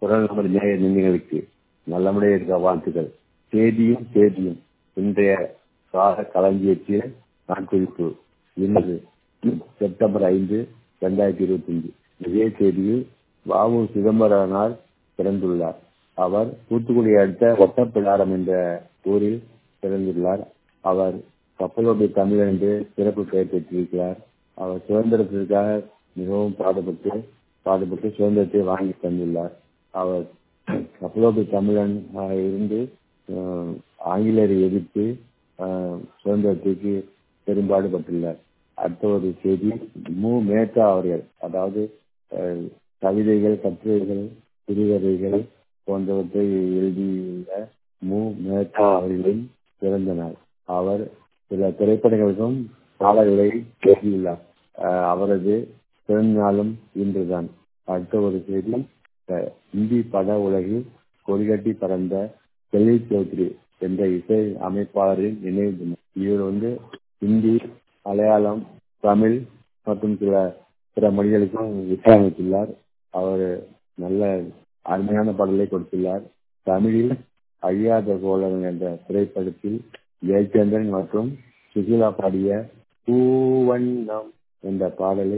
குரல் நமது நேய நெஞ்சங்களுக்கு நல்லமுடைய இருக்க வாழ்த்துக்கள் தேதியும் தேதியும் இன்றைய கால களஞ்சியத்தில் நான் குறிப்பு இன்று செப்டம்பர் ஐந்து இரண்டாயிரத்தி இருபத்தி அஞ்சு இதே தேதியில் வாவு சிதம்பரனார் பிறந்துள்ளார் அவர் தூத்துக்குடியை அடுத்த ஒட்டப்பிடாரம் என்ற ஊரில் பிறந்துள்ளார் அவர் கப்பலோடு தமிழ் என்று சிறப்பு பெயர் பெற்றிருக்கிறார் அவர் சுதந்திரத்திற்காக மிகவும் பாடுபட்டு பாடுபட்டு சுதந்திரத்தை வாங்கி தந்துள்ளார் அவர் கப்பலோடு தமிழன் இருந்து ஆங்கிலேயரை எதிர்த்து சுதந்திரத்திற்கு பெரும்பாடுபட்டுள்ளார் அடுத்த ஒரு செய்தி மு மேத்தா அவர்கள் அதாவது கவிதைகள் கட்டுரைகள் சிறுகதைகள் போன்றவற்றை எழுதியுள்ள மு மேத்தா அவர்களின் பிறந்த நாள் அவர் சில திரைப்படங்களுக்கும் பாடல்களை எழுதியுள்ளார் அவரது பிறந்த நாளும் இன்றுதான் அடுத்த ஒரு செய்தி இந்தி பட உலகில் கொடிகட்டி பறந்த செல்வி சௌத்ரி என்ற இசை அமைப்பாளரின் நினைவு தினம் இவர் வந்து ஹிந்தி மலையாளம் தமிழ் மற்றும் சில பிற மொழிகளுக்கும் இசையமைத்துள்ளார் அவர் நல்ல அருமையான பாடலை கொடுத்துள்ளார் தமிழில் அழியாத கோலம் என்ற திரைப்படத்தில் ஜெயச்சந்திரன் மற்றும் சுகிலா பாடிய பூவண்ணம் என்ற பாடலை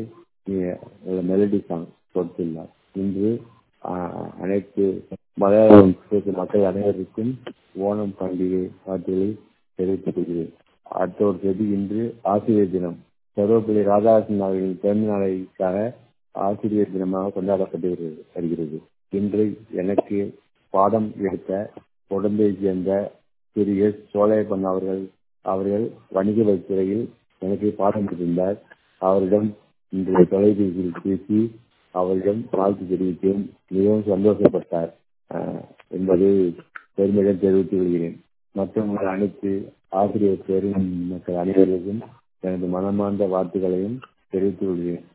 மெலடி சாங் கொடுத்துள்ளார் இன்று அனைத்து மலையாளம் பேசும் மக்கள் அனைவருக்கும் ஓணம் பண்டிகை வாழ்த்துக்களை தெரிவித்துக் கொள்கிறேன் அடுத்த ஒரு செய்தி இன்று ஆசிரியர் தினம் சர்வப்பள்ளி ராதாகிருஷ்ணன் அவர்களின் பிறந்த நாளைக்காக ஆசிரியர் தினமாக கொண்டாடப்பட்டு வருகிறது இன்று எனக்கு பாடம் எடுத்த உடம்பை சேர்ந்த திரு எஸ் சோழையப்பன் அவர்கள் அவர்கள் வணிக துறையில் எனக்கு பாடம் எடுத்திருந்தார் அவரிடம் இன்றைய தொலைபேசியில் பேசி அவரிடம் வாழ்த்து தெரிவித்தேன் மிகவும் சந்தோஷப்பட்டார் என்பதை பெருமையுடன் தெரிவித்துக் கொள்கிறேன் மற்றும் அனைத்து ஆசிரியர் பெரும் மக்கள் அனைவருக்கும் எனது மனமார்ந்த வாழ்த்துக்களையும் தெரிவித்துக் கொள்கிறேன்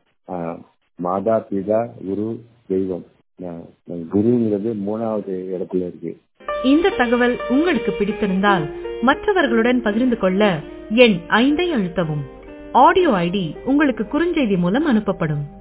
மாதா பிதா குரு தெய்வம் குருங்கிறது மூணாவது இடத்துல இருக்கு இந்த தகவல் உங்களுக்கு பிடித்திருந்தால் மற்றவர்களுடன் பகிர்ந்து கொள்ள எண் ஐந்தை அழுத்தவும் ஆடியோ ஐடி உங்களுக்கு குறுஞ்செய்தி மூலம் அனுப்பப்படும்